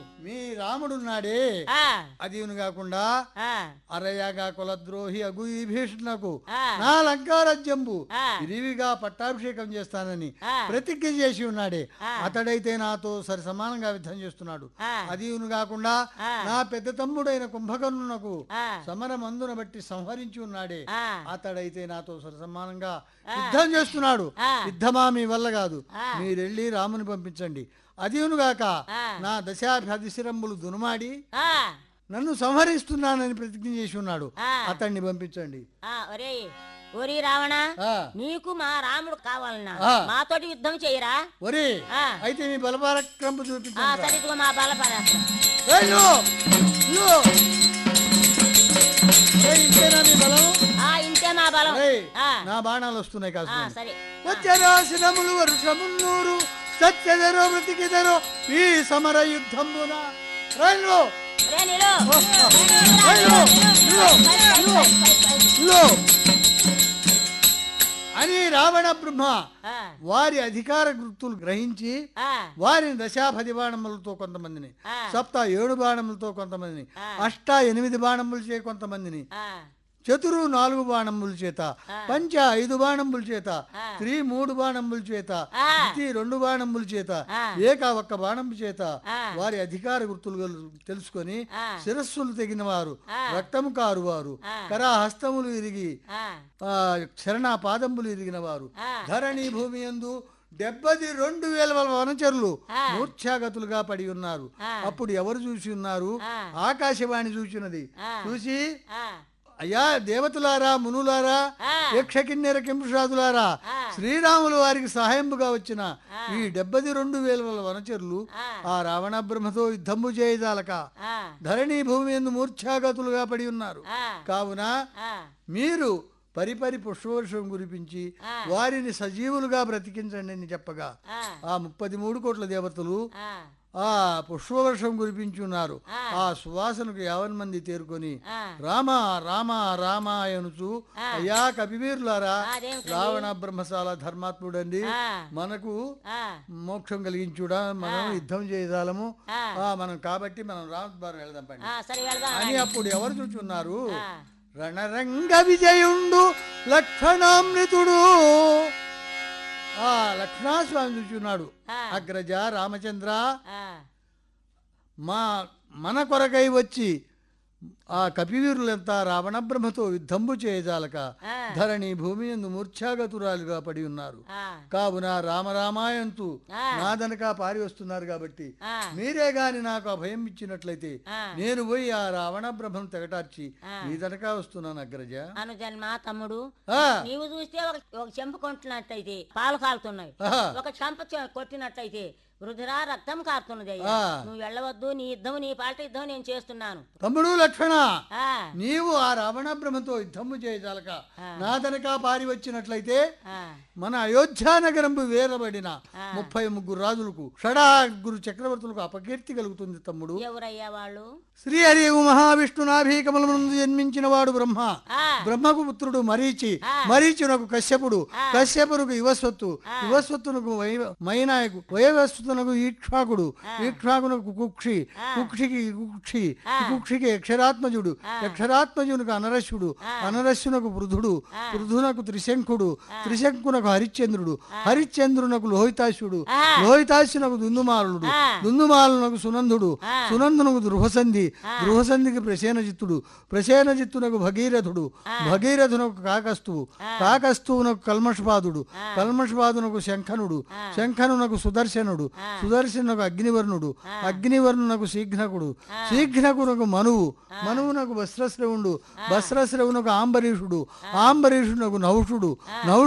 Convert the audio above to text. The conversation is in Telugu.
మీ రాముడున్నాడే ఆ, అదిను కాకుండా ఆ, అరయాగా కులద్రోహి అగు ఈ భీషణకు ఆ. నా లంకారాజ్యంబు ఆ. ఇరివిగా పట్టాభిషేకం చేస్తానని ఆ. ప్రతిజ్ఞ చేసి ఉన్నాడే ఆ. అతడైతే నాతో సరి సమానంగా యుద్ధం చేస్తున్నాడు ఆ. అదిను కాకుండా ఆ. నా పెద్ద తమ్ముడైన కుంభకర్ణునకు ఆ. సమరమందున బట్టి సంహరించి ఉన్నాడే ఆ. అతడైతే నాతో సరి సమానంగా యుద్ధం చేస్తున్నాడు ఆ. యుద్ధమా మీ వల్ల కాదు ఆ. మీరెళ్ళి రాముని పంపించండి అదియునుగాక ఆ. నా దశాభిశిరంబులు దునుమాడి ఆ, నన్ను సంహరిస్తున్నానని ప్రతిజ్ఞ చేసి ఉన్నాడు ఆ. అతన్ని పంపించండి ఆ, ఒరేయ్ ఓరి రావణ ఆ నీకు మా రాముడు కావాలన్నా ఆ. మాతోటి యుద్ధం చేయరా ఒరే ఆ. అయితే మీ బలపారక్రమ ఆ చూపించండి సరే ఇదిగో మా బలపరాత్రం ఏయ్, ఇదిగో, ఇదిగో. ఏయ్, ఇంతేనా మీ బలం ఆ ఇంతే మా బలం ఏయ్, ఆ, నా బాణాలు వస్తున్నాయి ఆ, కాస్త సరే వచ్చరాశినములు వర్షమున్నూరు సత్యధరో మృతికిదరో ఈ సమర యుద్ధంబున రైలు రే నిలు. అయ్యో, నిలు, నిలు. ఇదిగో. అని రావణ బ్రహ్మ ఆ, వారి అధికార గుర్తులు గ్రహించి ఆ, వారిని దశాపది బాణములతో కొంతమందిని ఆ. సప్త ఏడు బాణములతో కొంతమందిని ఆ. అష్ట ఎనిమిది బాణములు చే కొంతమందిని ఆ, చతురు నాలుగు బాణముల చేత పంచ ఐదు బాణముల చేత ఆ. త్రీ మూడు బాణముల చేత ఆ. ద్వితి రెండు బాణముల చేత ఆ. ఏక ఒక్క బాణము చేత ఆ. వారి అధికార గుర్తులు గల- తెలుసుకొని ఆ. శిరస్సులు తెగిన వారు ఆ. రక్తము కారువారు ఆ. కరా హస్తములు ఇరిగి ఆ, ఆ, చరణ పాదంబులు ఇరిగిన వారు ఆ. ధరణి భూమి యందు డెబ్బది రెండు వేల వనచరులు ఆ. మూర్ఛాగతులుగా పడి ఉన్నారు ఆ. అప్పుడు ఎవరు చూసి ఉన్నారు ఆ. ఆకాశవాణి చూసినది ఆ. చూసి ఆ, అయ్యా దేవతలారా మునులారా ఆ. యక్షకిన్నెర కింపుషాదులారా ఆ. శ్రీరాములు వారికి సహాయంబుగా వచ్చిన ఈ డెబ్బది రెండు వేల వనచరులు ఆ. ఆ రావణ బ్రహ్మతో యుద్ధంబు చేయజాలక ఆ, ధరణి భూమి ఎందు మూర్ఛాగతులుగా పడి ఉన్నారు ఆ, కావున ఆ, మీరు పరిపరి పుష్పవర్షం కురిపించి ఆ. వారిని సజీవులుగా బ్రతికించండి అని చెప్పగా ఆ, ఆ ముప్పది మూడు కోట్ల దేవతలు ఆ, ఆ పుష్పవర్షం కురిపించున్నారు ఆ. ఆ సువాసనకు యావన్ మంది తేరుకొని ఆ. రామ రామ రామ అనుచు ఆ. అయ్యా కపివీరులారా ఆ, అదేమిటండి? రావణ బ్రహ్మశాల ధర్మాత్ముడండి ఆ. మనకు ఆ, మోక్షం కలిగించుడా మనం యుద్ధం చేయజాలము ఆ. ఆ, మనం కాబట్టి మనం రామద్వారం వెళదాం పండి ఆ, సరే వెళ్దాం అని అప్పుడు ఎవరు చూచున్నారు ఆ. రణరంగ విజయుండు లక్షణామృతుడు ఆ లక్ష్మణస్వామి చూచున్నాడు ఆ. అగ్రజ రామచంద్ర ఆ, మా మన కొరకై వచ్చి ఆ కపివీరులంతా రావణ బ్రహ్మతో యుద్ధంబు చేయజాలక ఆ. ధరణి భూమి ఎందు మూర్ఛాగతురాలుగా పడి ఉన్నారు ఆ, కావున రామరామాయంతు ఆ. నాదనక పారి వస్తున్నారు కాబట్టి ఆ. మీరే గాని నాకు అభయం ఇచ్చినట్లయితే ఆ. నేను పోయి ఆ రావణ బ్రహ్మను తెగటార్చి ఆ. మీదనక వస్తున్నాను అగ్రజ అనుజన్మ తమ్ముడు ఆ, నీవు చూస్తే ఒక ఒక చెంప కొట్టినట్టయితే పాలు కాలుతున్నాయి ఆహా. ఒక చెంప చె- కొట్టినట్టయితే వృధురా రక్తం కారుతున్నది అయ్యా ఆ. నువ్వు వెళ్ళవద్దు నీ యుద్ధం నీ పాట యుద్ధం నేను చేస్తున్నాను తమ్ముడు లక్ష్మణ ఆ, నీవు ఆ రావణ బ్రహ్మతో యుద్ధము చేయజాలక ఆ. నాదనక పారి వచ్చినట్లయితే ఆ, మన అయోధ్యానగరంబు వేరబడిన ఆ. ముప్పై ముగ్గురు రాజులకు షడాగురు చక్రవర్తులకు అపకీర్తి కలుగుతుంది తమ్ముడు ఎవరయ్యా వాళ్ళు శ్రీహరి మహావిష్ణు నాభీకమల ముందు జన్మించిన వాడు బ్రహ్మ ఆ, బ్రహ్మకు పుత్రుడు మరీచి ఆ. మరీచునకు కశ్యపుడు ఆ. కశ్యపునకు యువస్వత్తు ఆ. యువస్వత్తునకు వై- మైనాయకు వయవస్వతునకు ఈక్ష్వాకుడు ఆ. ఈక్ష్వాకునకు కుక్షి ఆ. కుక్షికి కుక్షి ఆ. కుక్షికి అక్షరాత్మజుడు ఆ. అక్షరాత్మజునకు అనరస్యుడు ఆ. అనరస్యునకు పృథుడు ఆ. పృథునకు త్రిశంకుడు ఆ. త్రిశంకునకు హరిశ్చంద్రుడు హరిశ్చంద్రునకు లోహితాశుడు ఆ. లోహితాశునకు దుందుమాలుడు ఆ. దుందుమాలునకు సునందుడు ఆ. సునందునకు దృహసంధి దృహసంధికి ప్రసేనజిత్తుడు ప్రసేనజిత్తునకు భగీరథుడు భగీరథునకు కాకస్తువు కాకస్తువునకు కల్మషపాదుడు కల్మషపాదునకు శంఖనుడు శంఖనునకు సుదర్శనుడు సుదర్శనునకు అగ్నివర్ణుడు అగ్నివర్ణునకు శీఘ్నకుడు శీఘ్నకునకు మనువు మనువునకు వస్త్రశ్రవుడు వస్త్రశ్రవునకు ఆంబరీషుడు ఆంబరీషునకు నౌషుడు నౌ